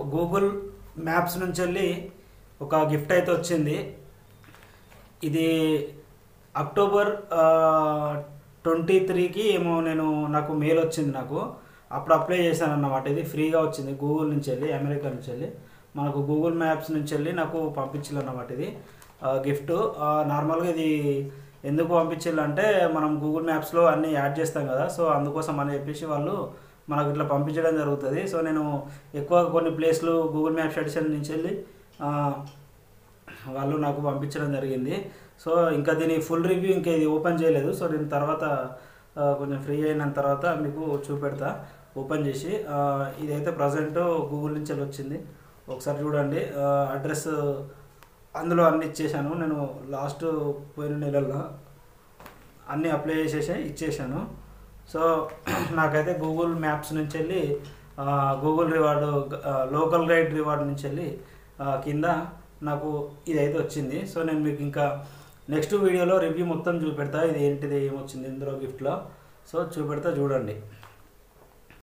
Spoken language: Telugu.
గూగుల్ మ్యాప్స్ నుంచి వెళ్ళి ఒక గిఫ్ట్ అయితే వచ్చింది ఇది అక్టోబర్ ట్వంటీ త్రీకి ఏమో నేను నాకు మెయిల్ వచ్చింది నాకు అప్పుడు అప్లై చేశాను అన్నమాట ఇది ఫ్రీగా వచ్చింది గూగుల్ నుంచి వెళ్ళి అమెరికా నుంచి వెళ్ళి మనకు గూగుల్ మ్యాప్స్ నుంచి వెళ్ళి నాకు పంపించారు అన్నమాట ఇది గిఫ్ట్ నార్మల్గా ఇది ఎందుకు పంపించారు అంటే మనం గూగుల్ మ్యాప్స్లో అన్నీ యాడ్ చేస్తాం కదా సో అందుకోసం అని చెప్పేసి వాళ్ళు మనకు ఇట్లా పంపించడం జరుగుతుంది సో నేను ఎక్కువ కొన్ని ప్లేస్లు గూగుల్ మ్యాప్స్ ఎడిషన్ నుంచి వెళ్ళి ఆ, వాళ్ళు నాకు పంపించడం జరిగింది సో ఇంకా దీని ఫుల్ రివ్యూ ఇంకా ఇది ఓపెన్ చేయలేదు సో నేను తర్వాత ఆ, కొంచెం ఫ్రీ అయిన తర్వాత మీకు చూపెడతా ఓపెన్ చేసి ఆ, ఇదైతే ప్రజెంట్ గూగుల్ నుంచి వెళ్ళి వచ్చింది ఒకసారి చూడండి అడ్రస్ అందులో అన్ని ఇచ్చేసాను నేను లాస్ట్ పోయిన నెలల్లో అన్నీ అప్లై చేసేసి ఇచ్చేసాను సో నాకైతే గూగుల్ మ్యాప్స్ నుంచి వెళ్ళి ఆ, గూగుల్ రివార్డు ఆ, లోకల్ గైడ్ రివార్డ్ నుంచి వెళ్ళి ఆ, కింద నాకు ఇదైతే వచ్చింది సో నేను మీకు ఇంకా నెక్స్ట్ వీడియోలో రివ్యూ మొత్తం చూపెడతా ఇది ఏంటిది ఏమొచ్చింది ఇందులో గిఫ్ట్లో సో చూపెడతా చూడండి